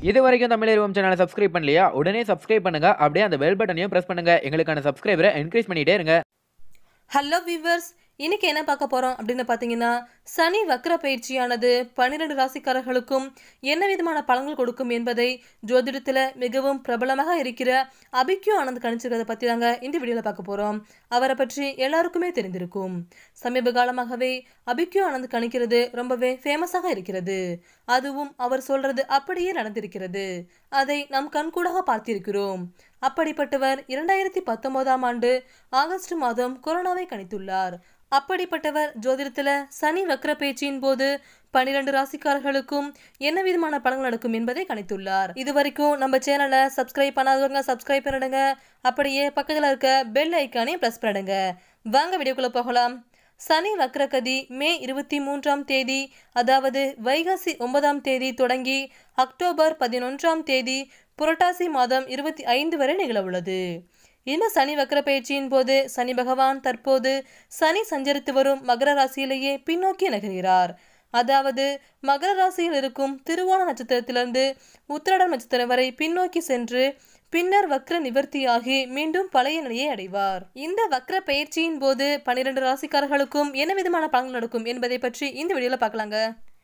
இது வரைக்கும் தமிழ் சேனலை சப்ஸ்கிரைப் பண்ணலையா உடனே சப்ஸ்கிரைப் பண்ணுங்க அப்படியே அந்த பெல் பட்டனையும் பிரஸ் பண்ணுங்க எங்களுக்கான சப்ஸ்கிரைபரை என்கரேஜ் பண்ணிட்டே இருங்க ஹலோ வியூவர்ஸ் இன்னைக்கு என்ன பார்க்க போறோம் அப்படின்னு பார்த்தீங்கன்னா சனி வக்ர பயிற்சியானது பன்னிரெண்டு ராசிக்காரர்களுக்கும் என்ன விதமான பலன்கள் கொடுக்கும் என்பதை ஜோதிடத்தில் மிகவும் பிரபலமாக இருக்கிற அபிக்யூ ஆனந்த் கணிச்சிருக்கிறத பற்றி தாங்க இந்த வீடியோவில் பார்க்க போகிறோம் அவரை பற்றி எல்லாருக்குமே தெரிந்திருக்கும் சமீப காலமாகவே அபிக்யூ ஆனந்த் கணிக்கிறது ரொம்பவே ஃபேமஸாக இருக்கிறது அதுவும் அவர் சொல்றது அப்படியே நடந்திருக்கிறது அதை நாம் கண்கூடாக பார்த்திருக்கிறோம் அப்படிப்பட்டவர் இரண்டாயிரத்தி பத்தொன்பதாம் ஆண்டு ஆகஸ்ட் மாதம் கொரோனாவை கணித்துள்ளார் அப்படிப்பட்டவர் ஜோதிடத்துல சனி வக்ர பேச்சின் போது பன்னிரண்டு ராசிக்காரர்களுக்கும் என்ன விதமான பலன்கள் நடக்கும் என்பதை கணித்துள்ளார் இது வரைக்கும் நம்ம சேனலை சப்ஸ்கிரைப் பண்ணாதவங்க சப்ஸ்கிரைப் பண்ணிடுங்க அப்படியே பக்கத்தில் இருக்க பெல் ஐக்கானையும் ப்ரெஸ் பண்ணிடுங்க வாங்க வீடியோக்குள்ள போகலாம் சனி வக்ரகதி மே இருபத்தி மூன்றாம் தேதி அதாவது வைகாசி ஒன்பதாம் தேதி தொடங்கி அக்டோபர் பதினொன்றாம் தேதி புரட்டாசி மாதம் இருபத்தி ஐந்து வரை நிகழவுள்ளது இந்த சனி வக்ர பயிற்சியின் போது சனி பகவான் தற்போது சனி சஞ்சரித்து வரும் மகர ராசியிலேயே பின்னோக்கி நகர்கிறார் அதாவது மகர ராசியில் இருக்கும் திருவோண நட்சத்திரத்திலிருந்து உத்திராடம் நட்சத்திரம் வரை பின்னோக்கி சென்று பின்னர் வக்ர நிவர்த்தியாகி மீண்டும் பழைய நிலையை அடைவார் இந்த வக்ர பயிற்சியின் போது பன்னிரண்டு ராசிக்காரர்களுக்கும் என்ன விதமான பலன்கள் நடக்கும் என்பதை பற்றி இந்த வீடியோல பார்க்கலாங்க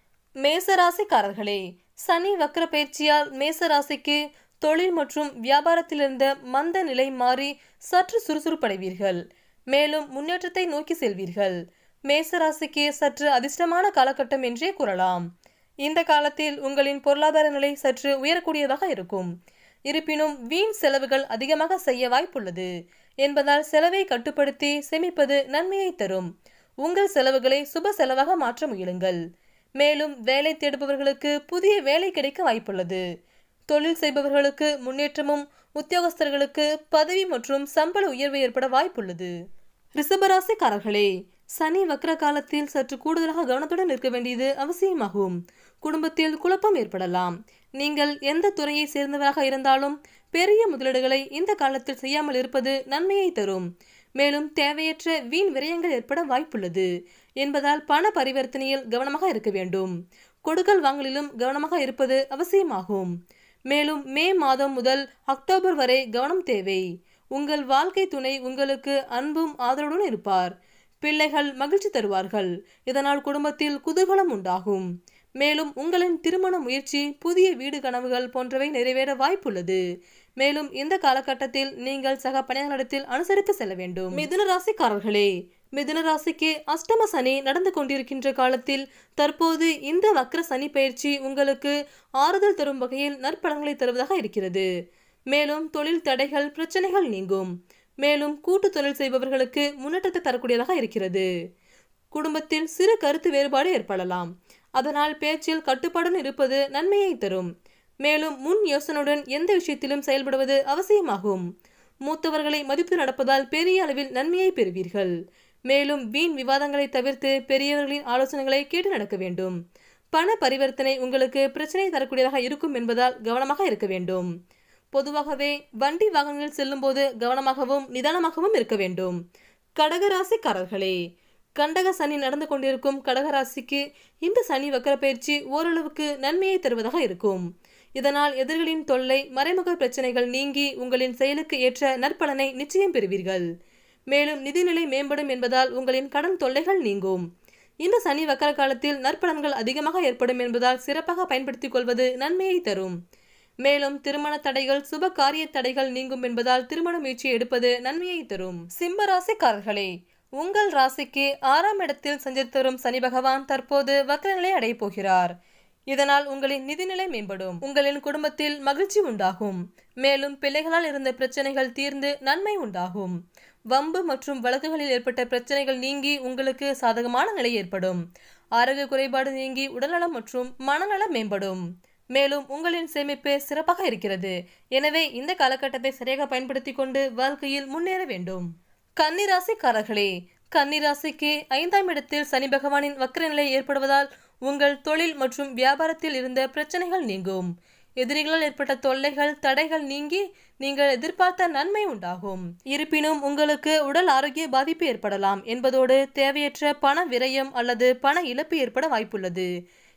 மேசராசிக்காரர்களே சனி வக்ர பயிற்சியால் மேசராசிக்கு தொழில் மற்றும் வியாபாரத்தில் இருந்த மந்த நிலை மாறி சற்று சுறுசுறுப்படைவீர்கள் மேலும் முன்னேற்றத்தை நோக்கி செல்வீர்கள் மேசராசிக்கு சற்று அதிர்ஷ்டமான காலகட்டம் என்றே கூறலாம் இந்த காலத்தில் உங்களின் பொருளாதார நிலை சற்று உயரக்கூடியதாக இருக்கும் இருப்பினும் வீண் செலவுகள் அதிகமாக செய்ய வாய்ப்புள்ளது என்பதால் செலவை கட்டுப்படுத்தி சேமிப்பது நன்மையை தரும் உங்கள் செலவுகளை சுப செலவாக மாற்ற முயலுங்கள் மேலும் வேலை தேடுபவர்களுக்கு புதிய வேலை கிடைக்க வாய்ப்புள்ளது தொழில் செய்பவர்களுக்கு முன்னேற்றமும் உத்தியோகஸ்தர்களுக்கு பதவி மற்றும் சம்பள உயர்வு ஏற்பட வாய்ப்புள்ளது ரிஷபராசிக்காரர்களே சனி வக்ர காலத்தில் சற்று கூடுதலாக கவனத்துடன் இருக்க வேண்டியது அவசியமாகும் குடும்பத்தில் குழப்பம் ஏற்படலாம் நீங்கள் எந்த துறையை சேர்ந்தவராக இருந்தாலும் பெரிய முதலீடுகளை இந்த காலத்தில் செய்யாமல் இருப்பது நன்மையை தரும் மேலும் தேவையற்ற வீண் விரயங்கள் ஏற்பட வாய்ப்புள்ளது என்பதால் பண பரிவர்த்தனையில் கவனமாக இருக்க வேண்டும் கொடுக்கல் வாங்கலிலும் கவனமாக இருப்பது அவசியமாகும் மேலும் மே மாதம் முதல் அக்டோபர் வரை கவனம் தேவை உங்கள் வாழ்க்கை துணை உங்களுக்கு அன்பும் ஆதரவுடன் இருப்பார் பிள்ளைகள் மகிழ்ச்சி தருவார்கள் இதனால் குடும்பத்தில் குதூகலம் உண்டாகும் மேலும் உங்களின் திருமண முயற்சி புதிய வீடு கனவுகள் போன்றவை நிறைவேற வாய்ப்புள்ளது மேலும் இந்த காலகட்டத்தில் நீங்கள் சக பணியாளரிடத்தில் அனுசரித்து செல்ல வேண்டும் மிதுன ராசிக்காரர்களே மிதுன ராசிக்கு அஷ்டம சனி நடந்து கொண்டிருக்கின்ற காலத்தில் தற்போது இந்த வக்ர சனி பயிற்சி உங்களுக்கு ஆறுதல் தரும் வகையில் நற்பலன்களை தருவதாக இருக்கிறது மேலும் தொழில் தடைகள் பிரச்சனைகள் நீங்கும் மேலும் கூட்டு தொழில் செய்பவர்களுக்கு முன்னேற்றத்தை தரக்கூடியதாக இருக்கிறது குடும்பத்தில் சிறு கருத்து வேறுபாடு ஏற்படலாம் அதனால் பேச்சில் கட்டுப்பாடுடன் இருப்பது நன்மையை தரும் மேலும் முன் யோசனையுடன் எந்த விஷயத்திலும் செயல்படுவது அவசியமாகும் மூத்தவர்களை மதித்து நடப்பதால் பெரிய அளவில் நன்மையை பெறுவீர்கள் மேலும் வீண் விவாதங்களை தவிர்த்து பெரியவர்களின் ஆலோசனைகளை கேட்டு நடக்க வேண்டும் பண பரிவர்த்தனை உங்களுக்கு பிரச்சனை தரக்கூடியதாக இருக்கும் என்பதால் கவனமாக இருக்க வேண்டும் பொதுவாகவே வண்டி வாகனங்களில் செல்லும்போது கவனமாகவும் நிதானமாகவும் இருக்க வேண்டும் கடகராசிக்காரர்களே கண்டக சனி நடந்து கொண்டிருக்கும் கடகராசிக்கு இந்த சனி வக்கர பயிற்சி ஓரளவுக்கு நன்மையை தருவதாக இருக்கும் இதனால் எதிர்களின் தொல்லை மறைமுக பிரச்சனைகள் நீங்கி உங்களின் செயலுக்கு ஏற்ற நற்பலனை நிச்சயம் பெறுவீர்கள் மேலும் நிதிநிலை மேம்படும் என்பதால் உங்களின் கடன் தொல்லைகள் நீங்கும் இந்த சனி வக்கர காலத்தில் நற்பலன்கள் அதிகமாக ஏற்படும் என்பதால் சிறப்பாக பயன்படுத்திக் கொள்வது நன்மையை தரும் மேலும் திருமண தடைகள் சுப காரிய தடைகள் நீங்கும் என்பதால் திருமண முயற்சி எடுப்பது நன்மையை தரும் சிம்ம ராசிக்காரர்களே உங்கள் ராசிக்கு ஆறாம் இடத்தில் சஞ்சரித்து வரும் சனி பகவான் தற்போது வக்ரநிலை அடையப் போகிறார் இதனால் உங்களின் நிதிநிலை மேம்படும் உங்களின் குடும்பத்தில் மகிழ்ச்சி உண்டாகும் மேலும் பிள்ளைகளால் இருந்த பிரச்சனைகள் தீர்ந்து நன்மை உண்டாகும் வம்பு மற்றும் வழக்குகளில் ஏற்பட்ட பிரச்சனைகள் நீங்கி உங்களுக்கு சாதகமான நிலை ஏற்படும் ஆரோக்கிய குறைபாடு நீங்கி உடல்நலம் மற்றும் மனநலம் மேம்படும் மேலும் உங்களின் சேமிப்பு சிறப்பாக இருக்கிறது எனவே இந்த காலகட்டத்தை சரியாக பயன்படுத்தி கொண்டு வாழ்க்கையில் முன்னேற வேண்டும் கன்னிராசிக்காரர்களே கன்னிராசிக்கு ஐந்தாம் இடத்தில் சனி பகவானின் வக்ர நிலை ஏற்படுவதால் உங்கள் தொழில் மற்றும் வியாபாரத்தில் இருந்த பிரச்சனைகள் நீங்கும் எதிரிகளால் ஏற்பட்ட தொல்லைகள் தடைகள் நீங்கி நீங்கள் எதிர்பார்த்த நன்மை உண்டாகும் இருப்பினும் உங்களுக்கு உடல் ஆரோக்கிய பாதிப்பு ஏற்படலாம் என்பதோடு தேவையற்ற பண விரயம் அல்லது பண இழப்பு ஏற்பட வாய்ப்புள்ளது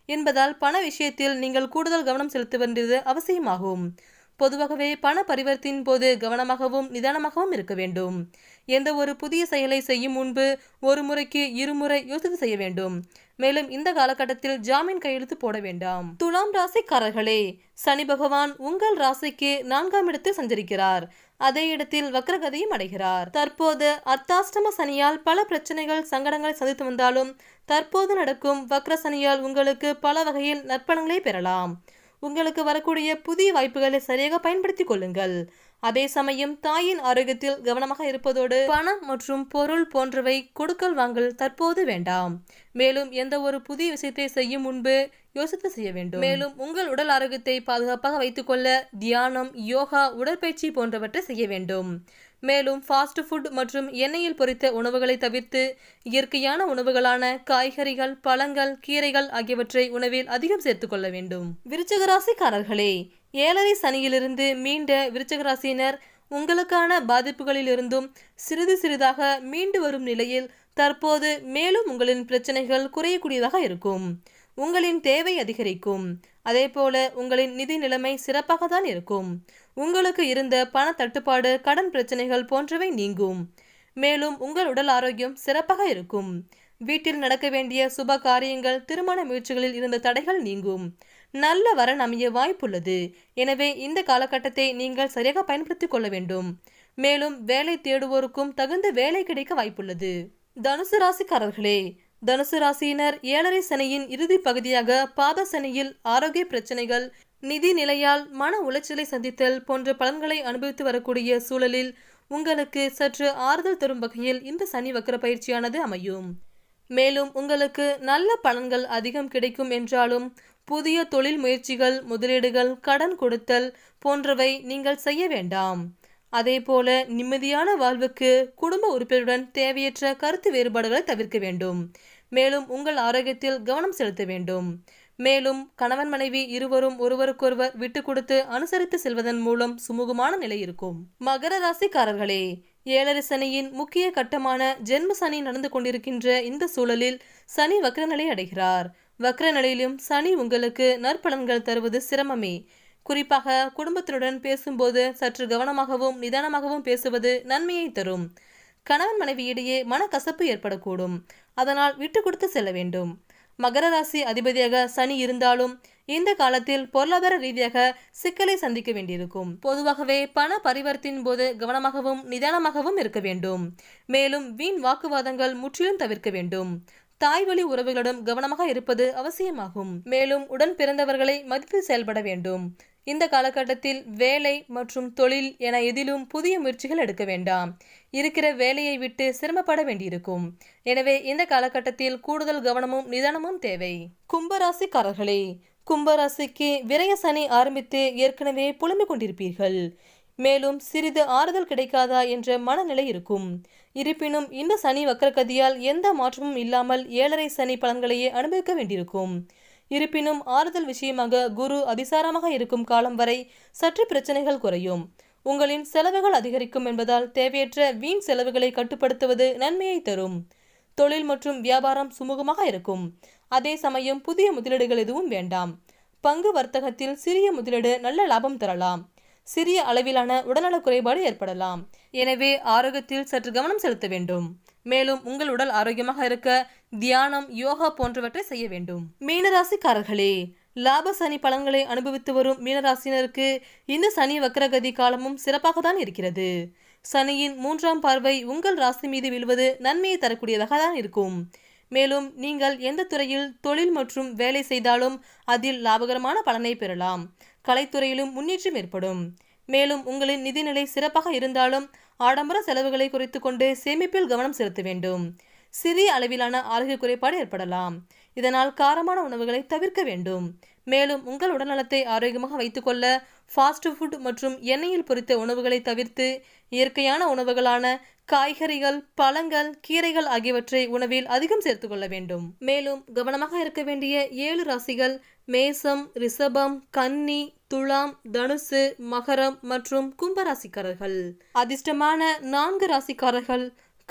என்பதால் பண விஷயத்தில் நீங்கள் கூடுதல் கவனம் செலுத்த வேண்டியது அவசியமாகும் பொதுவாகவே பண பரிவர்த்தின் போது கவனமாகவும் நிதானமாகவும் இருக்க வேண்டும் எந்த ஒரு புதிய செயலை செய்யும் முன்பு ஒரு முறைக்கு இருமுறை யோசித்து செய்ய வேண்டும் மேலும் இந்த காலகட்டத்தில் ஜாமீன் கையெழுத்து போட வேண்டாம் துலாம் ராசிக்காரர்களே சனி பகவான் உங்கள் ராசிக்கு நான்காம் இடத்தில் சஞ்சரிக்கிறார் அதே இடத்தில் வக்ரகதியும் அடைகிறார் தற்போது அர்த்தாஷ்டம சனியால் பல பிரச்சனைகள் சங்கடங்களை சந்தித்து வந்தாலும் தற்போது நடக்கும் வக்ர சனியால் உங்களுக்கு பல வகையில் நற்பலன்களை பெறலாம் உங்களுக்கு வரக்கூடிய புதிய வாய்ப்புகளை சரியாக பயன்படுத்திக் கொள்ளுங்கள் அதே சமயம் தாயின் ஆரோக்கியத்தில் கவனமாக இருப்பதோடு பணம் மற்றும் பொருள் போன்றவை கொடுக்கல் வாங்கல் தற்போது வேண்டாம் மேலும் எந்த ஒரு புதிய விஷயத்தை செய்யும் முன்பு யோசித்து செய்ய வேண்டும் மேலும் உங்கள் உடல் ஆரோக்கியத்தை பாதுகாப்பாக வைத்துக்கொள்ள தியானம் யோகா உடற்பயிற்சி போன்றவற்றை செய்ய வேண்டும் மேலும் ஃபாஸ்ட் ஃபுட் மற்றும் எண்ணெயில் பொரித்த உணவுகளை தவிர்த்து இயற்கையான உணவுகளான காய்கறிகள் பழங்கள் கீரைகள் ஆகியவற்றை உணவில் அதிகம் சேர்த்துக்கொள்ள வேண்டும் விருச்சகராசிக்காரர்களே ஏழரை சனியிலிருந்து மீண்ட விருச்சகராசியினர் உங்களுக்கான பாதிப்புகளிலிருந்தும் சிறிது சிறிதாக மீண்டு வரும் நிலையில் தற்போது மேலும் உங்களின் பிரச்சனைகள் குறையக்கூடியதாக இருக்கும் உங்களின் தேவை அதிகரிக்கும் அதேபோல உங்களின் நிதி நிலைமை சிறப்பாக தான் இருக்கும் உங்களுக்கு இருந்த பண தட்டுப்பாடு கடன் பிரச்சனைகள் போன்றவை நீங்கும் மேலும் உங்கள் உடல் ஆரோக்கியம் சிறப்பாக இருக்கும் வீட்டில் நடக்க வேண்டிய சுப காரியங்கள் திருமண முயற்சிகளில் இருந்த தடைகள் நீங்கும் நல்ல வரன் அமைய வாய்ப்புள்ளது எனவே இந்த காலகட்டத்தை நீங்கள் சரியாக பயன்படுத்திக் கொள்ள வேண்டும் மேலும் வேலை தேடுவோருக்கும் தகுந்த வேலை கிடைக்க வாய்ப்புள்ளது தனுசு ராசிக்காரர்களே தனுசு ராசியினர் ஏழரை சனியின் இறுதி பகுதியாக பாத சனியில் ஆரோக்கிய பிரச்சனைகள் நிதி நிலையால் மன உளைச்சலை சந்தித்தல் போன்ற பலன்களை அனுபவித்து வரக்கூடிய சூழலில் உங்களுக்கு சற்று ஆறுதல் தரும் வகையில் இந்த சனி வக்கர பயிற்சியானது அமையும் மேலும் உங்களுக்கு நல்ல பலன்கள் அதிகம் கிடைக்கும் என்றாலும் புதிய தொழில் முயற்சிகள் முதலீடுகள் கடன் கொடுத்தல் போன்றவை நீங்கள் செய்ய வேண்டாம் அதேபோல நிம்மதியான வாழ்வுக்கு குடும்ப உறுப்பினருடன் தேவையற்ற கருத்து வேறுபாடுகளை தவிர்க்க வேண்டும் மேலும் உங்கள் ஆரோக்கியத்தில் கவனம் செலுத்த வேண்டும் மேலும் கணவன் மனைவி இருவரும் ஒருவருக்கொருவர் விட்டு கொடுத்து அனுசரித்து செல்வதன் மூலம் சுமூகமான நிலை இருக்கும் மகர ராசிக்காரர்களே ஏழரை சனியின் முக்கிய கட்டமான ஜென்ம சனி நடந்து கொண்டிருக்கின்ற இந்த சூழலில் சனி வக்ரநிலை அடைகிறார் வக்ர நிலையிலும் சனி உங்களுக்கு நற்பலன்கள் தருவது சிரமமே குறிப்பாக குடும்பத்தினுடன் பேசும்போது சற்று கவனமாகவும் நிதானமாகவும் பேசுவது நன்மையை தரும் கணவன் மனைவியிடையே மனக்கசப்பு ஏற்படக்கூடும் அதனால் விட்டு கொடுத்து செல்ல வேண்டும் மகர ராசி அதிபதியாக சனி இருந்தாலும் இந்த காலத்தில் பொருளாதார ரீதியாக சிக்கலை சந்திக்க வேண்டியிருக்கும் பொதுவாகவே பண பரிவர்த்தின் போது கவனமாகவும் நிதானமாகவும் இருக்க வேண்டும் மேலும் வீண் வாக்குவாதங்கள் முற்றிலும் தவிர்க்க வேண்டும் தாய் வழி உறவுகளிடம் கவனமாக இருப்பது அவசியமாகும் மேலும் உடன் பிறந்தவர்களை மதித்து செயல்பட வேண்டும் இந்த காலகட்டத்தில் வேலை மற்றும் தொழில் என எதிலும் புதிய முயற்சிகள் எடுக்க வேண்டாம் இருக்கிற வேலையை விட்டு சிரமப்பட வேண்டியிருக்கும் எனவே இந்த காலகட்டத்தில் கூடுதல் கவனமும் நிதானமும் தேவை கும்பராசிக்காரர்களே கும்பராசிக்கு விரய சனி ஆரம்பித்து ஏற்கனவே புலம்பிக் கொண்டிருப்பீர்கள் மேலும் சிறிது ஆறுதல் கிடைக்காதா என்ற மனநிலை இருக்கும் இருப்பினும் இந்த சனி வக்கரகதியால் எந்த மாற்றமும் இல்லாமல் ஏழரை சனி பலன்களையே அனுபவிக்க வேண்டியிருக்கும் இருப்பினும் ஆறுதல் விஷயமாக குரு அதிசாரமாக இருக்கும் காலம் வரை சற்று பிரச்சனைகள் குறையும் உங்களின் செலவுகள் அதிகரிக்கும் என்பதால் தேவையற்ற வீண் செலவுகளை கட்டுப்படுத்துவது நன்மையை தரும் தொழில் மற்றும் வியாபாரம் சுமூகமாக இருக்கும் அதே சமயம் புதிய முதலீடுகள் எதுவும் வேண்டாம் பங்கு வர்த்தகத்தில் சிறிய முதலீடு நல்ல லாபம் தரலாம் சிறிய அளவிலான உடல்நலக் குறைபாடு ஏற்படலாம் எனவே ஆரோக்கியத்தில் சற்று கவனம் செலுத்த வேண்டும் மேலும் உங்கள் உடல் ஆரோக்கியமாக இருக்க தியானம் யோகா போன்றவற்றை செய்ய வேண்டும் மீனராசிக்காரர்களே லாப சனி பலன்களை அனுபவித்து வரும் மீனராசினருக்கு இந்த சனி வக்கரகதி காலமும் சிறப்பாக தான் இருக்கிறது சனியின் மூன்றாம் பார்வை உங்கள் ராசி மீது விழுவது நன்மையை தரக்கூடியதாக தான் இருக்கும் மேலும் நீங்கள் எந்த துறையில் தொழில் மற்றும் வேலை செய்தாலும் அதில் லாபகரமான பலனை பெறலாம் கலைத்துறையிலும் முன்னேற்றம் ஏற்படும் மேலும் உங்களின் நிதிநிலை சிறப்பாக இருந்தாலும் ஆடம்பர செலவுகளை குறைத்து கொண்டு சேமிப்பில் கவனம் செலுத்த வேண்டும் சிறிய அளவிலான ஆரோக்கிய குறைபாடு ஏற்படலாம் இதனால் காரமான உணவுகளை தவிர்க்க வேண்டும் மேலும் உங்கள் உடல்நலத்தை ஆரோக்கியமாக வைத்துக்கொள்ள ஃபாஸ்ட் ஃபுட் மற்றும் எண்ணெயில் பொரித்த உணவுகளை தவிர்த்து இயற்கையான உணவுகளான காய்கறிகள் பழங்கள் கீரைகள் ஆகியவற்றை உணவில் அதிகம் சேர்த்துக்கொள்ள வேண்டும் மேலும் கவனமாக இருக்க வேண்டிய ஏழு ராசிகள் மேசம் ரிஷபம் கன்னி துலாம் தனுசு மகரம் மற்றும் கும்பராசிக்காரர்கள் அதிர்ஷ்டமான நான்கு ராசிக்காரர்கள்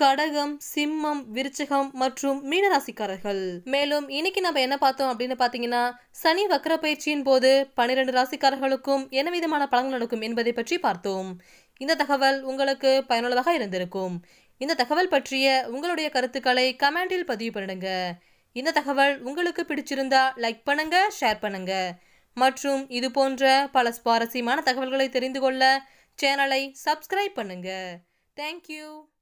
கடகம் சிம்மம் விருச்சகம் மற்றும் மீனராசிக்காரர்கள் மேலும் இன்னைக்கு நம்ம என்ன பார்த்தோம் அப்படின்னு பார்த்தீங்கன்னா சனி வக்ர பயிற்சியின் போது பனிரெண்டு ராசிக்காரர்களுக்கும் என்ன விதமான பலன்கள் நடக்கும் என்பதை பற்றி பார்த்தோம் இந்த தகவல் உங்களுக்கு பயனுள்ளதாக இருந்திருக்கும் இந்த தகவல் பற்றிய உங்களுடைய கருத்துக்களை கமெண்டில் பதிவு பண்ணிடுங்க இந்த தகவல் உங்களுக்கு பிடிச்சிருந்தா லைக் பண்ணுங்க ஷேர் பண்ணுங்க மற்றும் இது போன்ற பல சுவாரஸ்யமான தகவல்களை தெரிந்து கொள்ள சேனலை சப்ஸ்கிரைப் பண்ணுங்க தேங்க்யூ